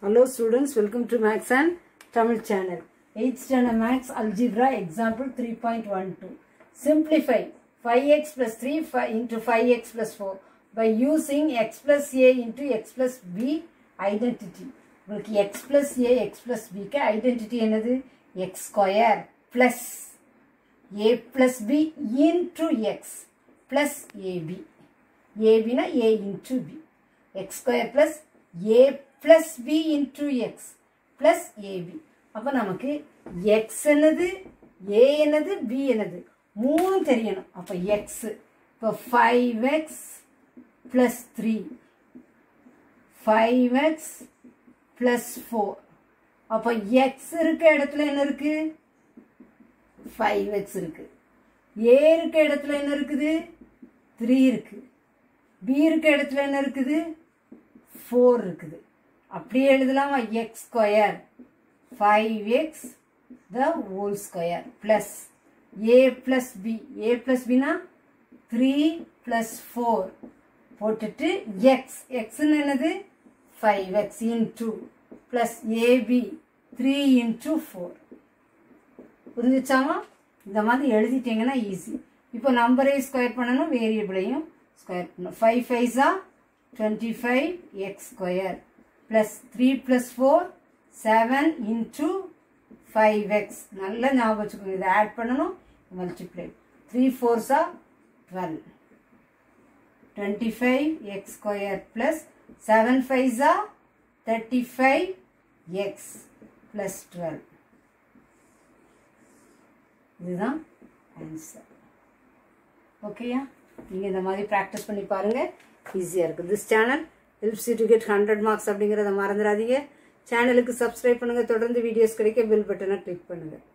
Hello students, welcome to Max and Tamil channel. 8th standard Max Algebra example 3.12. Simplify 5x plus 3 5 into 5x plus 4 by using x plus a into x plus b identity. உங்களுக்கு x plus a x plus b க்கு identity என்னது x square plus a plus b into x plus ab. ab na a into b. x square plus a plus b into x plus ab. அப்போ நமக்கு x என்னது a என்னது b என்னது மூணும் தெரியணும் அப்போ x இப்போ five x plus three five x plus four அப்போ எக்ஸ் இருக்க இடத்துல என்ன இருக்கு ஃபைவ் எக்ஸ் இருக்கு ஏ இருக்க இடத்துல என்ன இருக்குது த்ரீ இருக்கு பி இருக்க இடத்துல என்ன இருக்குது ஃபோர் இருக்குது அப்படியே எழுதலாமா x square five x the whole square plus a plus b a plus பினா த்ரீ ப்ளஸ் ஃபோர் போட்டுட்டு எக்ஸ் எக்ஸ்ன்னு என்னது five x into plus AB three into four புரிஞ்சிச்சாமா இந்த மாதிரி எழுதிட்டீங்கன்னா ஈஸி இப்போ நம்பரையும் ஸ்கொயர் பண்ணணும் வேரியபிளையும் ஸ்கொயர் பண்ணணும் ஃபைவ் ஃபைவ்ஸா twenty five x square plus three plus four seven into five x நல்லா ஞாபகம் வச்சுக்கோங்க இதை ஆட் பண்ணணும் மல்டிப்ளை த்ரீ ஃபோர்ஸா twelve twenty five x square plus seven ஃபைவ்ஸா thirty five x plus twelve இதுதான் ஆன்சர் ஓகேயா நீங்கள் இந்த மாதிரி ப்ராக்டிஸ் பண்ணி பாருங்கள் ஈஸியாக இருக்குது this channel helps you to get hundred marks அப்படிங்கிறத மறந்துடாதீங்க சேனலுக்கு சப்ஸ்கிரைப் பண்ணுங்கள் தொடர்ந்து வீடியோஸ் கிடைக்க பெல் பட்டனை கிளிக் பண்ணுங்கள்